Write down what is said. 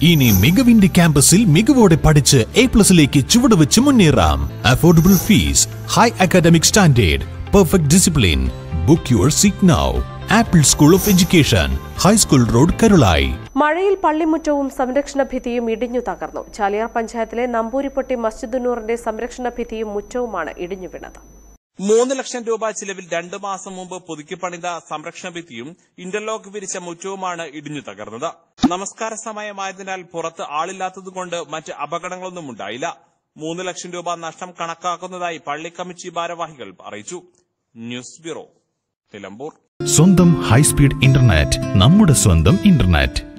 ഇനി മികവിന്റെ ക്യാമ്പസിൽ മികവോടെ പഠിച്ച് എ പ്ലസിലേക്ക് ചുവടുവെച്ച് മുന്നേറാം affordable fees high academic standard perfect discipline book your seat now apple school of education high school road Karulai മഴയിൽ പള്ളിമുറ്റവും സംരക്ഷണ ഭിത്തിയും ഇടിഞ്ഞു തകർന്നു ചാലിയാർ പഞ്ചായത്തിലെ നമ്പൂരിപ്പൊട്ടി മസ്ജിദുന്നൂറിന്റെ സംരക്ഷണ ഭിത്തിയും മുറ്റവുമാണ് ഇടിഞ്ഞു വീണത് മൂന്ന് ലക്ഷം രൂപ ചിലവിൽ രണ്ടു മാസം മുമ്പ് പുതുക്കിപ്പണിത സംരക്ഷണ ഭിത്തിയും ഇന്റർലോക്ക് വിരിച്ച മുറ്റവുമാണ് ഇടിഞ്ഞു തകർന്നത് നമസ്കാര സമയമായതിനാൽ പുറത്ത് ആളില്ലാത്തതുകൊണ്ട് മറ്റ് അപകടങ്ങളൊന്നും ഉണ്ടായില്ല മൂന്ന് ലക്ഷം രൂപ നഷ്ടം കണക്കാക്കുന്നതായി പള്ളി കമ്മിറ്റി ഭാരവാഹികൾ അറിയിച്ചു ന്യൂസ് ബ്യൂറോ നിലമ്പൂർ സ്വന്തം ഹൈസ്പീഡ് ഇന്റർനെറ്റ് നമ്മുടെ സ്വന്തം ഇന്റർനെറ്റ്